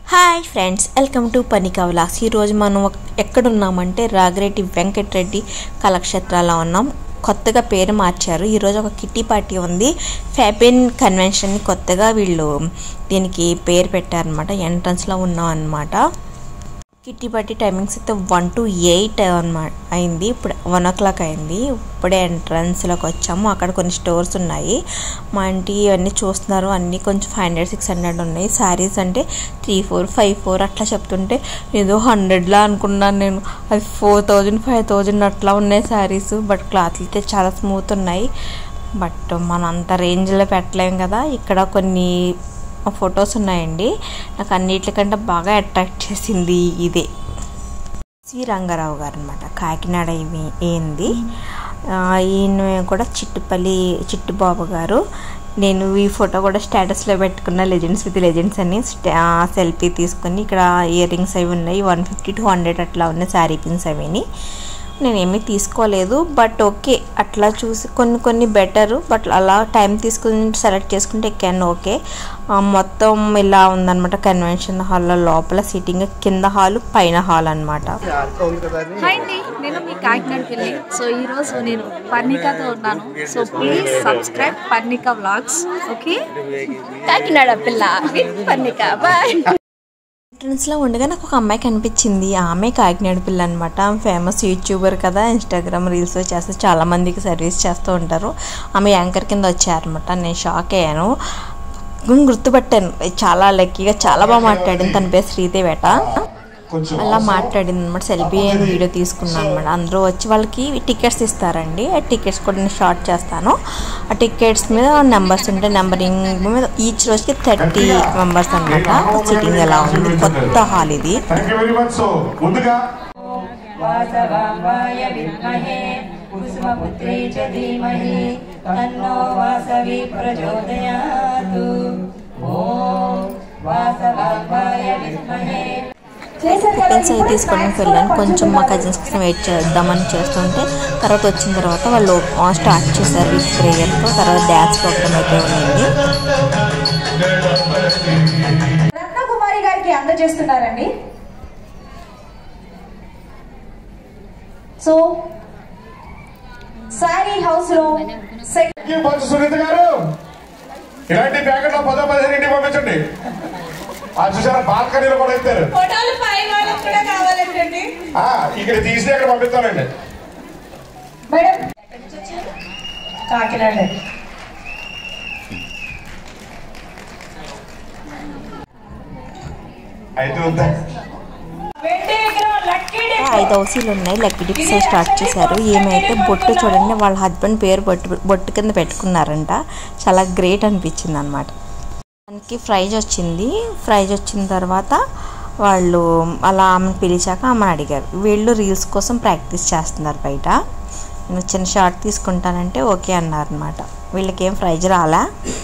hi friends welcome to Parnika vlogs ఈరోజు మనం ఒక- ఎక్కడున్నామంటే రాగిరెడ్డి వెంకటరెడ్డి కళాక్షేత్రాల్లో ఉన్నాం కొత్తగా పేరు మార్చారు ఈరోజు ఒక కిట్టి పార్టీ ఉంది ఫ్యాబిన్ కన్వెన్షన్ని కొత్తగా వీళ్ళు దీనికి పేరు పెట్టారనమాట ఎంట్రన్స్లో ఉన్నాం అనమాట కిట్టి పార్టీ టైమింగ్స్ అయితే వన్ టు ఎయిట్ అనమాట అయింది ఇప్పుడు వన్ ఓ క్లాక్ అయింది ఇప్పుడే ఎంట్రన్స్లోకి వచ్చాము అక్కడ కొన్ని స్టోర్స్ ఉన్నాయి మా ఆంటీ ఇవన్నీ చూస్తున్నారు అన్నీ కొంచెం ఫైవ్ హండ్రెడ్ సిక్స్ హండ్రెడ్ ఉన్నాయి శారీస్ అంటే త్రీ ఫోర్ ఫైవ్ ఫోర్ అట్లా చెప్తుంటే ఏదో హండ్రెడ్లా అనుకున్నాను నేను అది ఫోర్ థౌజండ్ ఫైవ్ థౌజండ్ అట్లా ఉన్నాయి శారీస్ బట్ క్లాత్లు అయితే చాలా స్మూత్ ఉన్నాయి బట్ మనం అంత రేంజ్లో పెట్టలేం కదా ఇక్కడ కొన్ని ఫొటోస్ ఉన్నాయండి నాకు అన్నిటికంటే బాగా అట్రాక్ట్ చేసింది ఇదే సి రంగారావు గారు అనమాట కాకినాడ ఇవి ఏంది ఆ, ఈయన కూడా చిట్టుపల్లి చిట్టుబాబు గారు నేను ఈ ఫోటో కూడా స్టేటస్లో పెట్టుకున్న లెజెండ్స్ విత్ లెజెండ్స్ అని సెల్ఫీ తీసుకొని ఇక్కడ ఇయర్ రింగ్స్ అవి ఉన్నాయి వన్ ఫిఫ్టీ టూ హండ్రెడ్ అట్లా ఉన్నాయి శారీ పిన్స్ అవిని నేనేమీ తీసుకోలేదు బట్ ఓకే అట్లా చూసి కొన్ని కొన్ని బెటర్ బట్ అలా టైం తీసుకుని సెలెక్ట్ చేసుకుంటే ఎక్కాను ఓకే ఆ, మొత్తం ఇలా ఉందన్నమాట కన్వెన్షన్ హాల్లో లోపల సీటింగ్ కింద హాల్ పైన హాల్ అనమాట హాయ్ అండి నేను మీ కాకినాడ పిల్లి సో ఈరోజు నేను పర్ణికతో ఉన్నాను so please subscribe Parnika vlogs okay Kakinada పిల్ల విత్ పర్ణిక బాయ్ ఎంట్రన్స్లో ఉండగా నాకు ఒక అమ్మాయి కనిపించింది ఆమె కాకినాడ పిల్ల అనమాట ఫేమస్ యూట్యూబర్ కదా ఇన్స్టాగ్రామ్ రీల్స్ చేస్తే చాలా మందికి సర్వీస్ చేస్తూ ఉంటారు ఆమె యాంకర్ కింద వచ్చారనమాట నేను షాక్ అయ్యాను గున్ గుర్తుపట్టాను చాలా లక్కీగా చాలా బాగా మాట్లాడింది తన పేరు శ్రీదేవేట అలా మాట్లాడింది అనమాట సెల్ఫీ అని వీడియో తీసుకున్నాను అనమాట అందరూ వచ్చి వాళ్ళకి టికెట్స్ ఇస్తారండి ఆ టికెట్స్ కూడా నేను షార్ట్ చేస్తాను ఆ టికెట్స్ మీద నెంబర్స్ ఉంటాయి నెంబరింగ్ మీద ఈచ్ రోజుకి థర్టీ మెంబర్స్ అనమాట సిట్టింగ్ ఎలా ఉంది కొత్త హాల్ ఇది thank you very much so ముందుగా वासवाम्बाय विद्महे कुसुमपुत्रे च धीमहि तन्नो वासवि प्रचोदयात् ॐ वासवाम्बाय विद्महे టికెట్స్ అవి తీసుకోవడానికి వెళ్ళాను కొంచెం మా కజిన్స్ కోసం వెయిట్ చేద్దామని చేస్తుంటే తర్వాత వచ్చిన తర్వాత వాళ్ళు స్టార్ట్ చేశారు విత్ ప్రేయర్తో తర్వాత డ్యాన్స్ ప్రోగ్రామ్ అయితే ఉండింది రత్నకుమారి గారికి అందజేస్తున్నారండి సో సారీ హౌస్ లో సెక్- థ్యాంక్ యూ పంచు సునీత గారు ఇలాంటి ప్యాకెట్లో పదో పదిహేను ఇంటికి పంపించండి ఆ చూసారా బాల్కనీలో కూడా ఇస్తారు ఫోటోలు పై వాళ్ళకి కూడా కావాలంటండి ఆ, ఇక్కడ తీసి అక్కడ పంపిస్తానండి మేడం కాకినాడ అయితే ఉందా వెండి విగ్రహం లక్కీ డే ఐదు హౌసీలు ఉన్నాయి లక్కీ డిప్స్ స్టార్ట్ చేశారు ఏమైతే బొట్టు చూడండి వాళ్ళ హస్బెండ్ పేరు బొట్టు బొట్టు కింద పెట్టుకున్నారంట చాలా గ్రేట్ అనిపించింది అనమాట దానికి ప్రైజ్ వచ్చింది ప్రైజ్ వచ్చిన తర్వాత వాళ్ళు అలా ఆమెను పిలిచాక ఆమెను అడిగారు వీళ్ళు రీల్స్ కోసం ప్రాక్టీస్ చేస్తున్నారు బయట నేను చిన్న షార్ట్ తీసుకుంటానంటే ఓకే అన్నారు అనమాట వీళ్ళకి ఏం ప్రైజ్ రాలా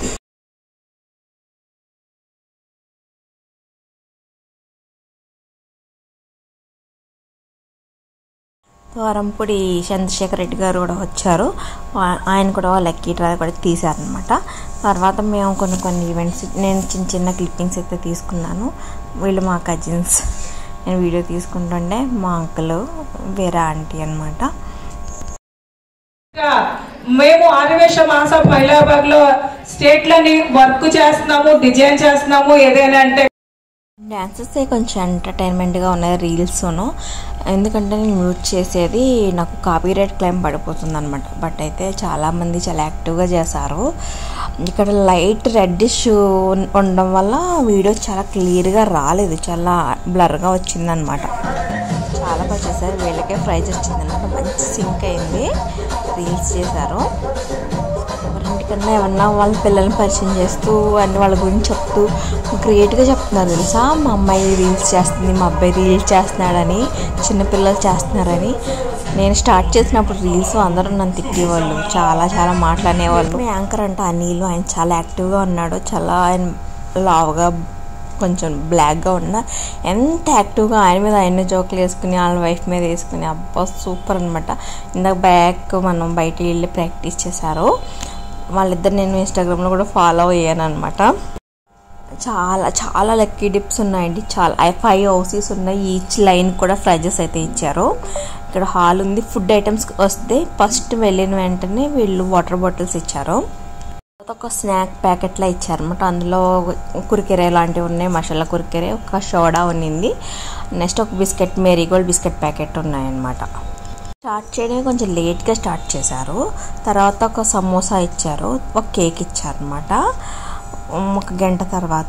ద్వారంపూడి చంద్రశేఖర్ రెడ్డి గారు కూడా వచ్చారు ఆ- ఆయన కూడా లక్కీ డ్రా కూడా తీశారనమాట తర్వాత మేము కొన్ని కొన్ని ఈవెంట్స్ నేను చిన్న చిన్న క్లిప్పింగ్స్ అయితే తీసుకున్నాను వీళ్ళు మా కజిన్స్ నేను వీడియో తీసుకుంటుండే మా అంకుల్ వేరే ఆంటీ అనమాట ఇంకా మేము ఆదివేశ మాస మహిళాబాగ్ లో స్టేట్లని వర్క్ చేస్తున్నాము డిజైన్ చేస్తున్నాము ఏదైనా అంటే డ్యాన్సెస్ కొంచెం ఎంటర్టైన్మెంట్గా ఉన్నాయి రీల్స్ను ఎందుకంటే నేను మ్యూట్ చేసేది నాకు కాపీరైట్ క్లైమ్ పడిపోతుంది అనమాట బట్ అయితే చాలామంది చాలా యాక్టివ్గా చేశారు ఇక్కడ లైట్ రెడ్డిష్ ఉండడం వల్ల వీడియో చాలా క్లియర్గా రాలేదు చాలా బ్లర్గా వచ్చిందనమాట చాలా బాగా చేశారు వీళ్ళకే ప్రైజ్ వచ్చిందనమాట మంచి సింక్ అయింది రీల్స్ చేశారు ఎవరింటికన్నా ఏమన్నా వాళ్ళ పిల్లల్ని పరిచయం చేస్తూ అన్ని వాళ్ళ గురించి చెప్తూ క్రియేట్గా చెప్తున్నారు తెలుసా మా అమ్మాయి రీల్స్ చేస్తుంది మా అబ్బాయి రీల్స్ చేస్తున్నాడని చిన్నపిల్లలు చేస్తున్నారని నేను స్టార్ట్ చేసినప్పుడు రీల్స్ అందరూ నన్ను తిట్టేవాళ్ళు చాలా చాలా మాట్లాడేవాళ్ళు యాంకర్ అంటే అనిల్ ఆయన చాలా యాక్టివ్గా ఉన్నాడు చాలా ఆయన లావుగా కొంచెం బ్లాక్గా ఉన్న ఎంత యాక్టివ్గా ఆయన మీద ఆయన జోకులు వేసుకుని వాళ్ళ వైఫ్ మీద వేసుకుని అబ్బా సూపర్ అనమాట ఇందాక బ్యాక్ మనం బయట వెళ్ళి ప్రాక్టీస్ చేశారు వాళ్ళిద్దరు నేను ఇన్స్టాగ్రామ్లో కూడా ఫాలో అయ్యాను అనమాట చాలా చాలా లక్కీ డిప్స్ ఉన్నాయండి చాలా ఫైవ్ హౌసెస్ ఉన్నాయి ఈచ్ లైన్ కూడా ప్రైజెస్ అయితే ఇచ్చారు ఇక్కడ హాల్ ఉంది ఫుడ్ ఐటమ్స్ వస్తే ఫస్ట్ వెళ్ళిన వెంటనే వీళ్ళు వాటర్ బాటిల్స్ ఇచ్చారు తర్వాత ఒక స్నాక్ ప్యాకెట్లో ఇచ్చారన్నమాట అందులో కురికెరే లాంటివి ఉన్నాయి మసాలా కురికెరే ఒక సోడా ఉన్నింది నెక్స్ట్ ఒక బిస్కెట్ మేరీగోల్డ్ బిస్కెట్ ప్యాకెట్ ఉన్నాయన్నమాట స్టార్ట్ చేయడమే కొంచెం లేట్గా స్టార్ట్ చేశారు తర్వాత ఒక సమోసా ఇచ్చారు ఒక కేక్ ఇచ్చారనమాట ఒక గంట తర్వాత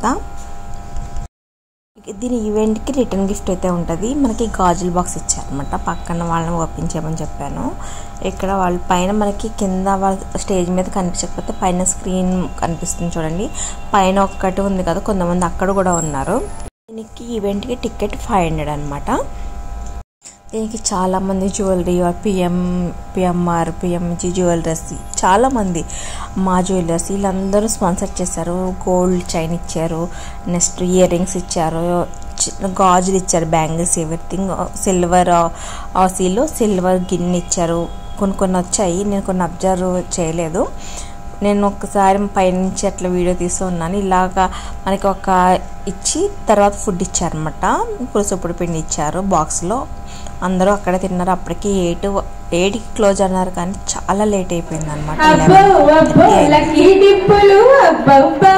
దీని ఈవెంట్కి రిటర్న్ గిఫ్ట్ అయితే ఉంటుంది మనకి గాజుల బాక్స్ ఇచ్చారనమాట పక్కన వాళ్ళని ఒప్పించామని చెప్పాను ఇక్కడ వాళ్ళ పైన మనకి కింద వాళ్ళ స్టేజ్ మీద కనిపించకపోతే పైన స్క్రీన్ కనిపిస్తుంది చూడండి పైన ఒక్కటి ఉంది కదా కొంతమంది అక్కడ కూడా ఉన్నారు దీనికి ఈవెంట్కి టికెట్ ఫైవ్ హండ్రెడ్ అనమాట దీనికి చాలామంది jewellery PM PMR PMG jewellers చాలామంది మా జ్యువెలర్స్ వీళ్ళందరూ స్పాన్సర్ చేశారు గోల్డ్ చైన్ ఇచ్చారు నెక్స్ట్ ఇయర్ రింగ్స్ ఇచ్చారు చి- గాజులు ఇచ్చారు బ్యాంగిల్స్ ఎవ్రీథింగ్ సిల్వర్ ఆసీలో సిల్వర్ గిన్నె ఇచ్చారు కొన్ని కొన్ని వచ్చాయి నేను కొన్ని అబ్జర్వ్ చేయలేదు నేను ఒకసారి పైనుంచి అట్లా వీడియో తీస్తూ ఉన్నాను ఇలాగా మనకి ఒక ఇచ్చి తర్వాత ఫుడ్ ఇచ్చారనమాట పులుసుప్పుడు పిండి ఇచ్చారు బాక్స్లో అందరూ అక్కడ తిన్నారు అప్పటికి ఎయిట్ ఎయిట్కి క్లోజ్ అన్నారు కానీ చాలా లేట్ అయిపోయింది అనమాట అబ్బో అబ్బో లక్కీ డిప్పులు అబ్బబ్బా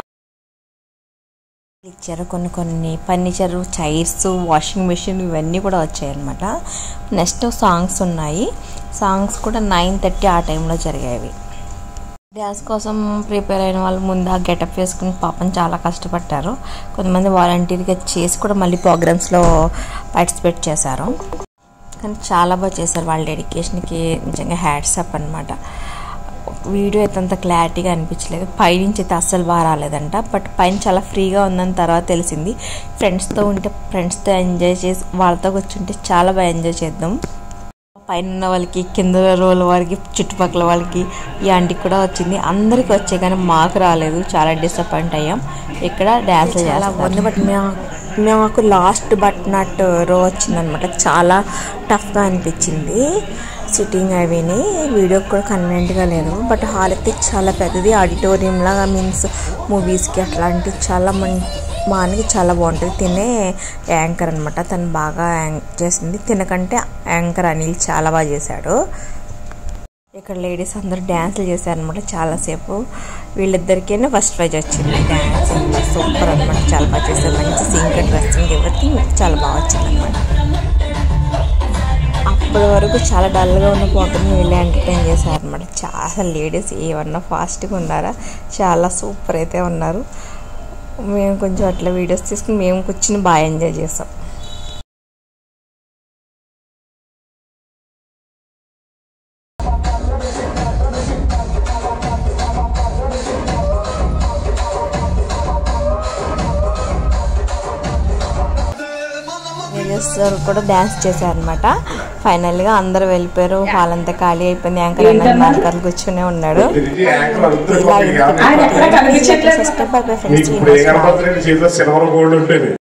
ఇచ్చారు కొన్ని కొన్ని ఫర్నిచర్ చైర్స్ వాషింగ్ మెషిన్ ఇవన్నీ కూడా వచ్చాయన్నమాట నెక్స్ట్ సాంగ్స్ ఉన్నాయి సాంగ్స్ కూడా నైన్ థర్టీ ఆ టైంలో జరిగేవి డ్యాన్స్ కోసం ప్రిపేర్ అయిన వాళ్ళు ముందు ఆ గెటప్ వేసుకుని పాపం చాలా కష్టపడ్డారు కొంతమంది వాలంటీర్గా చేసి కూడా మళ్ళీ ప్రోగ్రామ్స్లో పార్టిసిపేట్ చేశారు కానీ చాలా బాగా చేశారు వాళ్ళ డెడికేషన్కి నిజంగా హ్యాట్స్ అప్ అనమాట వీడియో అయితే అంత క్లారిటీగా అనిపించలేదు పైనుంచి అయితే అస్సలు బాగా రాలేదంట బట్ పైన చాలా ఫ్రీగా ఉందని తర్వాత తెలిసింది ఫ్రెండ్స్తో ఉంటే ఫ్రెండ్స్తో ఎంజాయ్ చేసి వాళ్ళతో కూర్చుంటే చాలా బాగా ఎంజాయ్ చేద్దాం పైన ఉన్న వాళ్ళకి కింద రోల్ వారికి చుట్టుపక్కల వాళ్ళకి ఈ ఆంటీకి కూడా వచ్చింది అందరికి వచ్చాయి కానీ మాకు రాలేదు చాలా డిసప్పాయింట్ అయ్యాం ఇక్కడ డ్యాన్స్ చాలా బాగుంది బట్ మాకు లాస్ట్ బట్ నాట్ రో వచ్చిందనమాట చాలా టఫ్గా అనిపించింది సిట్టింగ్ అవిని వీడియోకి కూడా కన్వీనియంట్గా లేదు బట్ హాల్ అయితే చాలా పెద్దది ఆడిటోరియం లాగా మీన్స్ మూవీస్కి అట్లాంటి చాలా మం మానికి చాలా బాగుంటుంది తినే యాంకర్ అనమాట తను బాగా యాంక్ చేసింది తినకంటే యాంకర్ అనిల్ చాలా బాగా చేశాడు ఇక్కడ లేడీస్ అందరూ డ్యాన్సులు చేశారనమాట చాలాసేపు వీళ్ళిద్దరికైనా ఫస్ట్ ప్రైజ్ వచ్చింది డ్యాన్స్ సూపర్ అనమాట చాలా బాగా చేశారు మంచి సింక్ డ్రెస్సింగ్ ఎవ్రీథింగ్ చాలా బాగా వచ్చింది అనమాట అప్పటి వరకు చాలా డల్గా ఉన్న పోటీని వీళ్ళే ఎంటర్టైన్ చేశారనమాట చాలా లేడీస్ ఏమన్నా ఫాస్ట్గా ఉన్నారా చాలా సూపర్ అయితే ఉన్నారు మేము కొంచెం అట్లా వీడియోస్ తీసుకుని మేము కూర్చుని బాగా ఎంజాయ్ చేసాం సార్ కూడా డ్యాన్స్ చేశారనమాట ఫైనల్గా అందరూ వెళ్ళిపోయారు హాల్ అంతా ఖాళీ అయిపోయింది యాంకర్ అన్న నాటకాలు కూర్చునే ఉన్నాడు ఇలా ఆయన ఎక్కడ కనిపించట్లేదు సబ్స్క్రైబ్ అయిపోయి ఫ్రెండ్స్ మీకు ఇప్పుడు ఏ కనపడుతుంది చేతిలో సిల్వర్ గోల్డ్ ఉంటుంది